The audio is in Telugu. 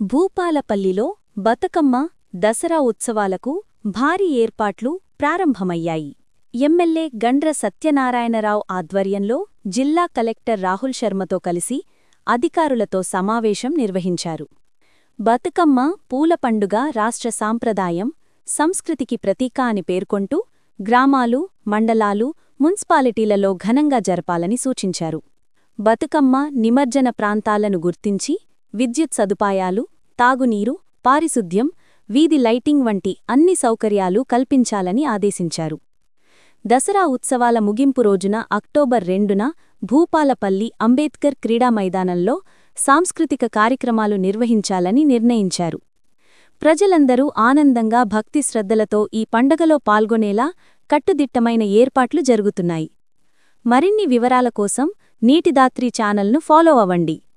భూపాలపల్లిలో బతుకమ్మ దసరా ఉత్సవాలకు భారీ ఏర్పాట్లు ప్రారంభమయ్యాయి ఎమ్మెల్యే గండ్ర సత్యనారాయణరావు ఆధ్వర్యంలో జిల్లా కలెక్టర్ రాహుల్ శర్మతో కలిసి అధికారులతో సమావేశం నిర్వహించారు బతుకమ్మ పూల పండుగ రాష్ట్ర సాంప్రదాయం సంస్కృతికి ప్రతీక అని పేర్కొంటూ గ్రామాలు మండలాలు మున్సిపాలిటీలలో ఘనంగా జరపాలని సూచించారు బతుకమ్మ నిమజ్జన ప్రాంతాలను గుర్తించి విద్యుత్ సదుపాయాలు తాగునీరు పారిశుద్ధ్యం వీధి లైటింగ్ వంటి అన్ని సౌకర్యాలు కల్పించాలని ఆదేశించారు దసరా ఉత్సవాల ముగింపు రోజున అక్టోబర్ రెండున భూపాలపల్లి అంబేద్కర్ క్రీడా మైదానంలో సాంస్కృతిక కార్యక్రమాలు నిర్వహించాలని నిర్ణయించారు ప్రజలందరూ ఆనందంగా భక్తి శ్రద్ధలతో ఈ పండగలో పాల్గొనేలా కట్టుదిట్టమైన ఏర్పాట్లు జరుగుతున్నాయి మరిన్ని వివరాల కోసం నీటిదాత్రి ఛానల్ను ఫాలో అవ్వండి